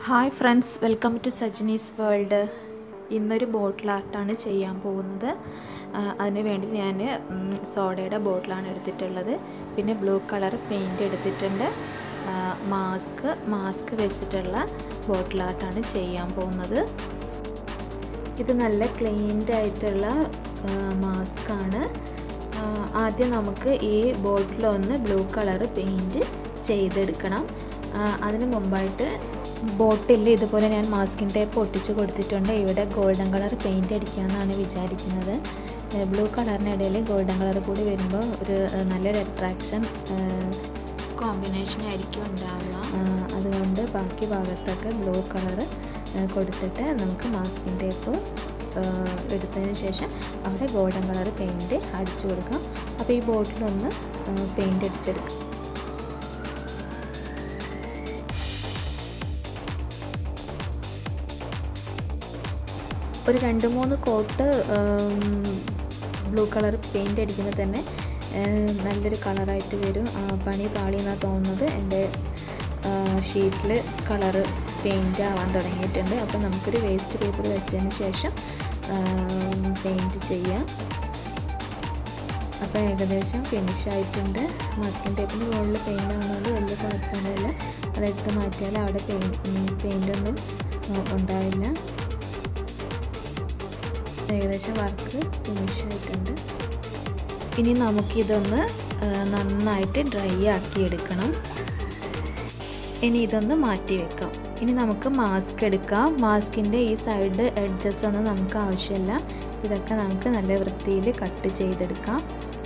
hi friends welcome to Sajani's world ഇന്നൊരു bottle ആർട്ടാണ് ചെയ്യാൻ പോകുന്നത് ആ, അതിന് വേണ്ടി ഞാൻ ഉം, സോഡയുടെ ബോട്ടിലാണ് എടുത്തിട്ടുള്ളത് പിന്നെ ബ്ലൂ കളർ പെയിൻറ് എടുത്തിട്ടുണ്ട് ആ, മാസ്ക് മാസ്ക് വെച്ചിട്ടുള്ള ബോട്ടിൽ ആർട്ടാണ് ചെയ്യാൻ പോകുന്നത് ഇത് നല്ല ക്ലീൻഡ് ആയിട്ടുള്ള മാസ്കാണ് ആദ്യം നമുക്ക് ഈ ബോട്ടിലൊന്ന് ബ്ലൂ കളർ പെയിൻറ് ചെയ്തെടുക്കണം ആ, അതിന് മുമ്പായിട്ട് ബോട്ടിൽ ഇതുപോലെ ഞാൻ മാസ്കിൻ ടേപ്പ് ഒട്ടിച്ച് കൊടുത്തിട്ടുണ്ട് ഇവിടെ ഗോൾഡൻ കളർ പെയിൻറ് അടിക്കാമെന്നാണ് വിചാരിക്കുന്നത് ബ്ലൂ കളറിനിടയിൽ ഗോൾഡൻ കളർ കൂടി വരുമ്പോൾ ഒരു ആ, നല്ലൊരു അട്രാക്ഷൻ കോമ്പിനേഷൻ ആയിരിക്കും ഉണ്ടാവുക ആ, അതുകൊണ്ട് ബാക്കി ഭാഗത്തൊക്കെ ബ്ലൂ കളർ കൊടുത്തിട്ട് നമുക്ക് മാസ്കിൻ ടേപ്പ് എടുത്തതിന് ശേഷം അവിടെ ഗോൾഡൻ കളർ പെയിൻറ് അടിച്ചു കൊടുക്കാം അപ്പോൾ ഈ ബോട്ടിലൊന്ന് പെയിൻറ് അടിച്ചെടുക്കാം ഒരു രണ്ട് മൂന്ന് കോട്ട് ബ്ലൂ കളർ പെയിൻ്റ് അടിക്കുമ്പോൾ തന്നെ ഏഹ്, നല്ലൊരു കളറായിട്ട് വരും ആ, പണി പാളി എന്നാണ് തോന്നുന്നത് എൻ്റെ ഷീറ്റിൽ കളറ് പെയിൻ്റ് ആവാൻ തുടങ്ങിയിട്ടുണ്ട് അപ്പോൾ നമുക്കൊരു വേസ്റ്റ് പേപ്പർ വെച്ചതിന് ശേഷം പെയിൻറ്റ് ചെയ്യാം അപ്പോൾ ഏകദേശം ഫിനിഷ് ആയിട്ടുണ്ട് മാസ്കിൻ ടേപ്പിന് മുകളിൽ പെയിൻ്റ് ആവുന്നതുകൊണ്ട് വലിയ കുഴപ്പമൊന്നുമില്ല അതെടുത്ത് മാറ്റിയാൽ അവിടെ പെയിൻ പെയിൻ്റൊന്നും ഉണ്ടാവില്ല ഏകദേശം വർക്ക് ഫിനിഷ് ആയിട്ടുണ്ട് ഇനി നമുക്കിതൊന്ന് ആ, നന്നായിട്ട് ഡ്രൈ ആക്കി എടുക്കണം ഇനി ഇതൊന്ന് മാറ്റി വെക്കാം ഇനി നമുക്ക് മാസ്ക് എടുക്കാം മാസ്കിൻ്റെ ഈ സൈഡ് എഡ്ജസ് ഒന്നും നമുക്ക് ആവശ്യമില്ല ഇതൊക്കെ നമുക്ക് നല്ല വൃത്തിയിൽ കട്ട് ചെയ്തെടുക്കാം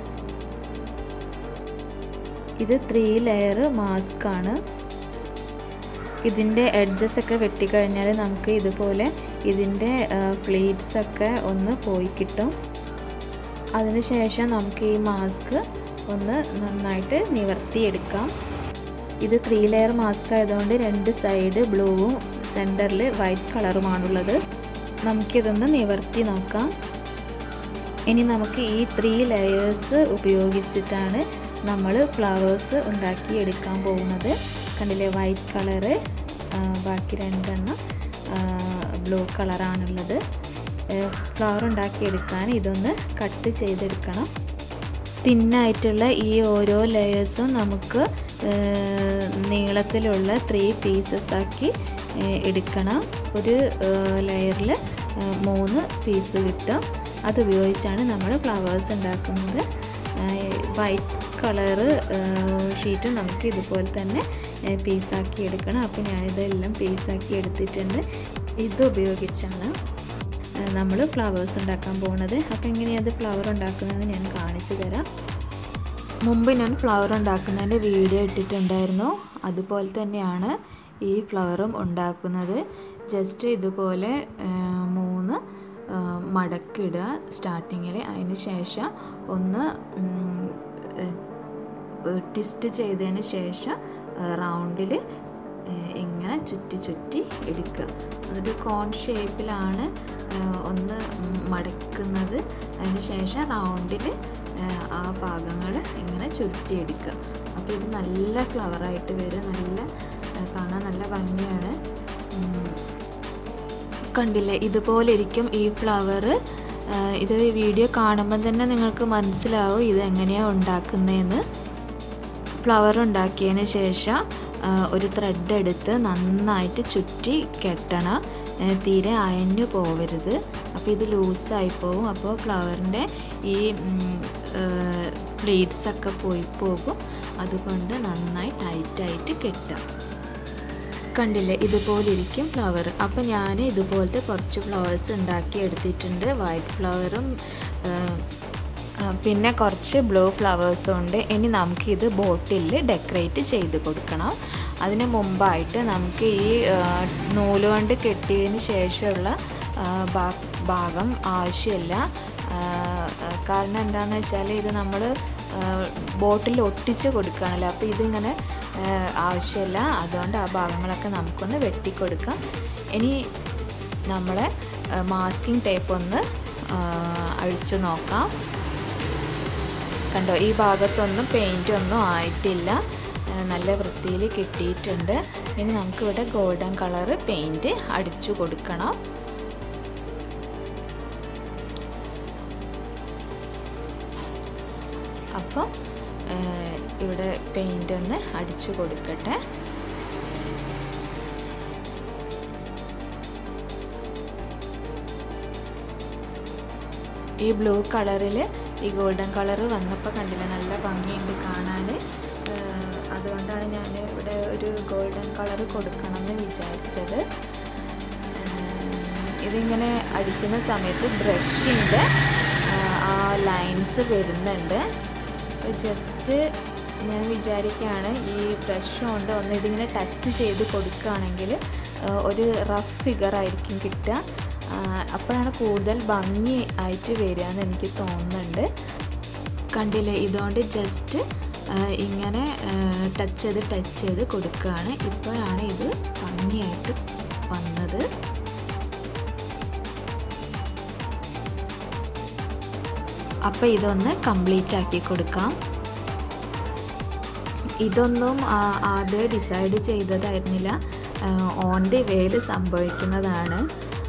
ഇത് ത്രീ ലെയർ മാസ്ക് ആണ് ഇതിൻ്റെ എഡ്ജസ് ഒക്കെ വെട്ടിക്കഴിഞ്ഞാൽ നമുക്ക് ഇതുപോലെ ഇതിൻ്റെ ഫ്ലീറ്റ്സ് ഒക്കെ ഒന്ന് പോയി കിട്ടും അതിനുശേഷം നമുക്ക് ഈ മാസ്ക് ഒന്ന് നന്നായിട്ട് നിവർത്തിയെടുക്കാം ഇത് ത്രീ ലെയർ മാസ്ക് ആയതുകൊണ്ട് രണ്ട് സൈഡ് ബ്ലൂവും സെൻറ്ററിൽ വൈറ്റ് കളറുമാണുള്ളത് നമുക്കിതൊന്ന് നിവർത്തി നോക്കാം ഇനി നമുക്ക് ഈ ത്രീ ലെയേഴ്സ് ഉപയോഗിച്ചിട്ടാണ് നമ്മൾ ഫ്ലവേഴ്സ് ഉണ്ടാക്കി എടുക്കാൻ പോകുന്നത് കണ്ടില്ലേ വൈറ്റ് കളറ് ബാക്കി രണ്ടെണ്ണം ബ്ലൂ കളറാണുള്ളത് ഫ്ലവർ ഉണ്ടാക്കിയെടുക്കാൻ ഇതൊന്ന് കട്ട് ചെയ്തെടുക്കണം തിന്നായിട്ടുള്ള ഈ ഓരോ ലെയേഴ്സും നമുക്ക് നീളത്തിലുള്ള ത്രീ പീസസ് ആക്കി എടുക്കണം ഒരു ലെയറിൽ മൂന്ന് പീസ് കിട്ടും അതുപയോഗിച്ചാണ് നമ്മൾ ഫ്ലവേഴ്സ് ഉണ്ടാക്കുന്നത് വൈറ്റ് കളറ് ഷീറ്റും നമുക്ക് ഇതുപോലെ തന്നെ പീസാക്കി എടുക്കണം അപ്പോൾ ഞാനിതെല്ലാം പീസാക്കി എടുത്തിട്ടുണ്ട് ഇത് ഉപയോഗിച്ചാണ് നമ്മൾ ഫ്ലവേഴ്സ് ഉണ്ടാക്കാൻ പോകുന്നത് അപ്പോൾ എങ്ങനെയാണ് ഫ്ലവർ ഉണ്ടാക്കുന്നതെന്ന് ഞാൻ കാണിച്ചു തരാം മുമ്പ് ഞാൻ ഫ്ലവർ ഉണ്ടാക്കുന്നതിൻ്റെ വീഡിയോ ഇട്ടിട്ടുണ്ടായിരുന്നു അതുപോലെ തന്നെയാണ് ഈ ഫ്ലവറും ഉണ്ടാക്കുന്നത് ജസ്റ്റ് ഇതുപോലെ മൂന്ന് മടക്കിടുക സ്റ്റാർട്ടിങ്ങിൽ അതിന് ശേഷം ഒന്ന് ട്വിസ്റ്റ് ചെയ്തതിന് ശേഷം റൗണ്ടിൽ ഇങ്ങനെ ചുറ്റി ചുറ്റി എടുക്കുക അതൊരു കോൺ ഷേപ്പിലാണ് ഒന്ന് മടക്കുന്നത് അതിന് ശേഷം റൗണ്ടിൽ ആ ഭാഗങ്ങൾ ഇങ്ങനെ ചുരുട്ടിയെടുക്കുക അപ്പോൾ ഇത് നല്ല ഫ്ലവറായിട്ട് വരും നല്ല കാണാൻ നല്ല ഭംഗിയാണ് കണ്ടില്ലേ ഇതുപോലെ ഇരിക്കും ഈ ഫ്ലവർ ഇത് വീഡിയോ കാണുമ്പോൾ തന്നെ നിങ്ങൾക്ക് മനസ്സിലാവും ഇത് എങ്ങനെയാണ് ഉണ്ടാക്കുന്നതെന്ന് ഫ്ലവർ ഉണ്ടാക്കിയതിന് ശേഷം ഒരു ത്രെഡ് എടുത്ത് നന്നായിട്ട് ചുറ്റി കെട്ടണം തീരെ അയഞ്ഞു പോവരുത് അപ്പോൾ ഇത് ലൂസായി പോകും അപ്പോൾ ഫ്ലവറിൻ്റെ ഈ പ്ലേറ്റ്സ് ഒക്കെ പോയി പോകും അതുകൊണ്ട് നന്നായി ടൈറ്റായിട്ട് കെട്ടുക കണ്ടില്ലേ ഇതുപോലെ ഇരിക്കും ഫ്ലവർ അപ്പോൾ ഞാൻ ഇതുപോലത്തെ കുറച്ച് ഫ്ലവേഴ്സ് ഉണ്ടാക്കി എടുത്തിട്ടുണ്ട് വൈറ്റ് ഫ്ലവറും പിന്നെ കുറച്ച് ബ്ലൂ ഫ്ലവേഴ്സും ഉണ്ട് ഇനി നമുക്കിത് ബോട്ടിൽ ഡെക്കറേറ്റ് ചെയ്ത് കൊടുക്കണം അതിന് മുമ്പായിട്ട് നമുക്ക് ഈ നൂല് കൊണ്ട് കെട്ടിയതിന് ശേഷമുള്ള ഭാഗം ആവശ്യമില്ല കാരണം എന്താണെന്ന് വെച്ചാൽ ഇത് നമ്മൾ ബോട്ടിൽ ഒട്ടിച്ച് കൊടുക്കുകയാണല്ലോ അപ്പോൾ ഇതിങ്ങനെ ആവശ്യമില്ല അതുകൊണ്ട് ആ ഭാഗങ്ങളൊക്കെ നമുക്കൊന്ന് വെട്ടിക്കൊടുക്കാം ഇനി നമ്മളെ മാസ്കിംഗ് ടേപ്പ് ഒന്ന് അഴിച്ചു നോക്കാം കണ്ടോ ഈ ഭാഗത്തൊന്നും പെയിൻ്റ് ഒന്നും ആയിട്ടില്ല ആ, നല്ല വൃത്തിയിൽ കിട്ടിയിട്ടുണ്ട് ഇനി നമുക്കിവിടെ ഗോൾഡൻ കളർ പെയിൻറ്റ് അടിച്ചു കൊടുക്കണം അപ്പോൾ ഇവിടെ പെയിൻ്റ് ഒന്ന് അടിച്ചു കൊടുക്കട്ടെ ഈ ബ്ലൂ കളറിൽ ഈ ഗോൾഡൻ കളർ വന്നപ്പോൾ കണ്ടില്ല നല്ല ഭംഗിയുണ്ട് കാണാൻ അതുകൊണ്ടാണ് ഞാൻ ഇവിടെ ഒരു ഗോൾഡൻ കളർ കൊടുക്കണം എന്ന് വിചാരിച്ചത് ഇതിങ്ങനെ അടിക്കുന്ന സമയത്ത് ബ്രഷിൻ്റെ ആ ലൈൻസ് വരുന്നുണ്ട് ജസ്റ്റ് ഞാൻ വിചാരിക്കുകയാണ് ഈ ബ്രഷ് കൊണ്ട് ഒന്ന് ഇതിങ്ങനെ ടച്ച് ചെയ്ത് കൊടുക്കുകയാണെങ്കിൽ ഒരു റഫ് ഫിഗർ ആയിരിക്കും കിട്ടുക അപ്പോഴാണ് കൂടുതൽ ഭംഗി ആയിട്ട് വരിക എന്ന് എനിക്ക് തോന്നുന്നുണ്ട് കണ്ടില്ലേ ഇതുകൊണ്ട് ജസ്റ്റ് ഇങ്ങനെ ടച്ച് ചെയ്ത് ടച്ച് ചെയ്ത് കൊടുക്കുകയാണ് ഇപ്പോഴാണ് ഇത് ഭംഗിയായിട്ട് വന്നത് അപ്പോൾ ഇതൊന്ന് കംപ്ലീറ്റ് ആക്കി കൊടുക്കാം ഇതൊന്നും ആദ്യം ഡിസൈഡ് ചെയ്തതായിരുന്നില്ല ഓൺ ദി വേയിൽ സംഭവിക്കുന്നതാണ്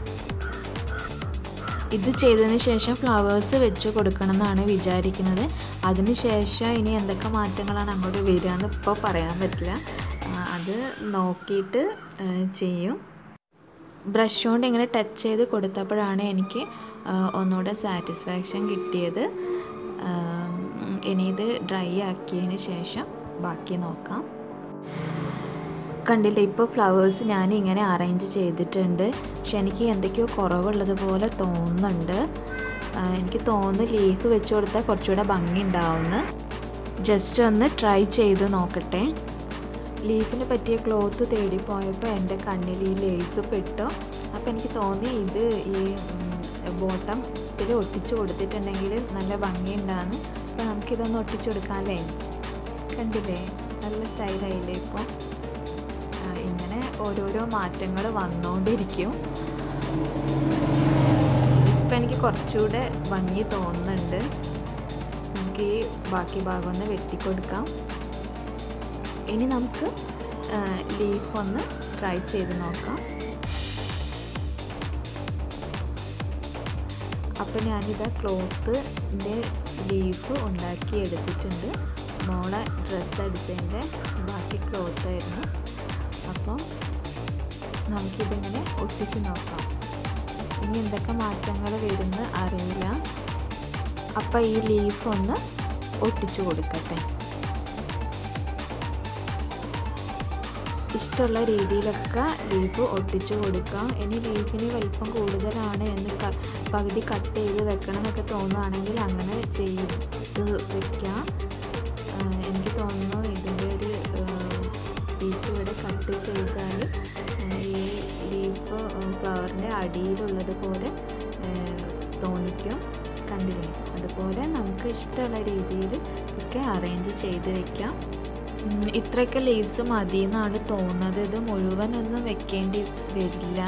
ഇത് ചെയ്തതിന് ശേഷം ഫ്ലവേഴ്സ് വെച്ച് കൊടുക്കണം എന്നാണ് വിചാരിക്കുന്നത് അതിന് ശേഷം ഇനി എന്തൊക്കെ മാറ്റങ്ങളാണ് അങ്ങോട്ട് വരിക എന്ന് ഇപ്പോൾ പറയാൻ പറ്റില്ല അത് നോക്കിയിട്ട് ചെയ്യും ബ്രഷ് കൊണ്ട് ഇങ്ങനെ ടച്ച് ചെയ്ത് കൊടുത്തപ്പോഴാണ് എനിക്ക് ഒന്നുകൂടെ സാറ്റിസ്ഫാക്ഷൻ കിട്ടിയത് ഇനി ഇത് ഡ്രൈ ആക്കിയതിന് ശേഷം ബാക്കി നോക്കാം കണ്ടില്ല ഇപ്പോൾ ഫ്ലവേഴ്സ് ഞാൻ ഇങ്ങനെ അറേഞ്ച് ചെയ്തിട്ടുണ്ട് പക്ഷെ എനിക്ക് എന്തൊക്കെയോ കുറവുള്ളത് പോലെ തോന്നുന്നുണ്ട് എനിക്ക് തോന്നുന്നു ലീഫ് വെച്ച് കൊടുത്താൽ കുറച്ചുകൂടെ ഭംഗി ഉണ്ടാവുമെന്ന് ജസ്റ്റ് ഒന്ന് ട്രൈ ചെയ്ത് നോക്കട്ടെ ലീഫിന് പറ്റിയ ക്ലോത്ത് തേടിപ്പോയപ്പോൾ എൻ്റെ കണ്ണിൽ ഈ ലേസ് പെട്ടു അപ്പോൾ എനിക്ക് തോന്നി ഇത് ഈ ബോട്ടം ഇതിൽ ഒട്ടിച്ചു കൊടുത്തിട്ടുണ്ടെങ്കിൽ നല്ല ഭംഗി ഉണ്ടാകുന്നു അപ്പോൾ നമുക്കിതൊന്ന് ഒട്ടിച്ചു കൊടുക്കാമല്ലേ കണ്ടില്ലേ നല്ല സ്റ്റൈലായില്ലേ ഇപ്പോൾ ഇങ്ങനെ ഓരോരോ മാറ്റങ്ങൾ വന്നുകൊണ്ടിരിക്കും ഇപ്പം എനിക്ക് കുറച്ചുകൂടെ ഭംഗി തോന്നുന്നുണ്ട് നമുക്ക് ഈ ബാക്കി ഭാഗം ഒന്ന് വെട്ടിക്കൊടുക്കാം ഇനി നമുക്ക് ലീഫ് ഒന്ന് ട്രൈ ചെയ്ത് നോക്കാം അപ്പോൾ ഞാനിത് ക്ലോത്തിൻ്റെ ലീഫ് ഉണ്ടാക്കി എടുത്തിട്ടുണ്ട് മോളെ ഡ്രസ്സ് അടിച്ചതിൻ്റെ ബാക്കി ക്ലോത്തായിരുന്നു അപ്പോൾ നമുക്കിതിങ്ങനെ ഒട്ടിച്ച് നോക്കാം ഇനി എന്തൊക്കെ മാറ്റങ്ങൾ വരുമെന്ന് അറിയില്ല അപ്പോൾ ഈ ലീഫ് ഒന്ന് ഒട്ടിച്ചു കൊടുക്കട്ടെ ഇഷ്ടമുള്ള രീതിയിലൊക്കെ ലീഫ് ഒട്ടിച്ചു കൊടുക്കാം ഇനി ലീഫിന് വലിപ്പം കൂടുതലാണ് എന്ന് പകുതി കട്ട് ചെയ്ത് വെക്കണം എന്നൊക്കെ തോന്നുകയാണെങ്കിൽ അങ്ങനെ ചെയ്ത് വെക്കാം എനിക്ക് തോന്നുന്നു ഇതിൻ്റെ ഒരു പീസ് ഇവിടെ കട്ട് ചെയ്താൽ ഈ ലീഫ് ഫ്ലവറിൻ്റെ അടിയിലുള്ളത് പോലെ തോന്നിക്കും കണ്ടില്ലേ അതുപോലെ നമുക്ക് ഇഷ്ടമുള്ള രീതിയിൽ ഒക്കെ അറേഞ്ച് ചെയ്ത് വെക്കാം ഇത്രയൊക്കെ ലീവ്സ് മതി എന്നാണ് തോന്നുന്നത് ഇത് മുഴുവനൊന്നും വെക്കേണ്ടി വരില്ല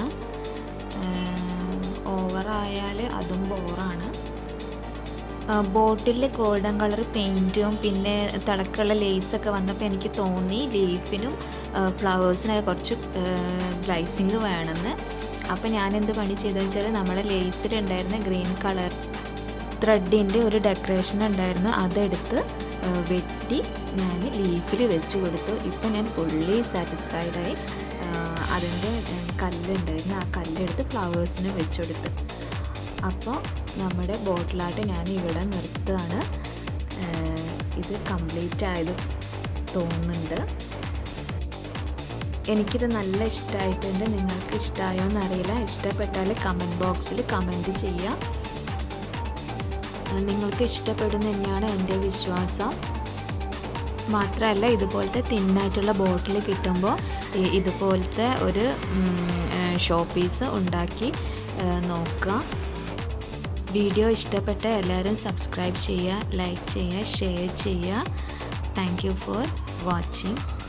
ഓവറായാൽ അതും ബോറാണ് ബോട്ടിൽ ഗോൾഡൻ കളർ പെയിൻറ്റും പിന്നെ തിളക്കുള്ള ലേസൊക്കെ വന്നപ്പോൾ എനിക്ക് തോന്നി ലീഫിനും ഫ്ലവേഴ്സിനൊക്കെ കുറച്ച് ഗ്ലൈസിങ് വേണമെന്ന് അപ്പോൾ ഞാനെന്ത് പണി ചെയ്തതെന്ന് വെച്ചാൽ നമ്മുടെ ലേസിലുണ്ടായിരുന്ന ഗ്രീൻ കളർ ത്രെഡിൻ്റെ ഒരു ഡെക്കറേഷൻ ഉണ്ടായിരുന്നു അതെടുത്ത് വെട്ടി ഞാൻ ലീഫിൽ വെച്ച് കൊടുത്തു ഇപ്പം ഞാൻ ഫുള്ളി സാറ്റിസ്ഫൈഡായി അതിൻ്റെ കല്ലുണ്ടായിരുന്നു ആ കല്ലെടുത്ത് ഫ്ലവേഴ്സിന് വെച്ച് കൊടുത്ത് അപ്പോൾ നമ്മുടെ ബോട്ടിലായിട്ട് ഞാൻ ഇവിടെ നിർത്തുകയാണ് ഇത് കംപ്ലീറ്റ് ആയത് തോന്നുന്നുണ്ട് എനിക്കിത് നല്ല ഇഷ്ടമായിട്ടുണ്ട് നിങ്ങൾക്ക് ഇഷ്ടമായോ എന്നറിയില്ല ഇഷ്ടപ്പെട്ടാൽ കമൻറ്റ് ബോക്സിൽ കമൻറ്റ് ചെയ്യുക നിങ്ങൾക്ക് ഇഷ്ടപ്പെടുന്ന തന്നെയാണ് എൻ്റെ വിശ്വാസം മാത്രമല്ല ഇതുപോലത്തെ തിന്നായിട്ടുള്ള ബോട്ടിൽ കിട്ടുമ്പോൾ ഇതുപോലത്തെ ഒരു ഷോ പീസ് ഉണ്ടാക്കി നോക്കുക വീഡിയോ ഇഷ്ടപ്പെട്ട എല്ലാവരും സബ്സ്ക്രൈബ് ചെയ്യുക ലൈക്ക് ചെയ്യുക ഷെയർ ചെയ്യുക താങ്ക് യു ഫോർ വാച്ചിങ്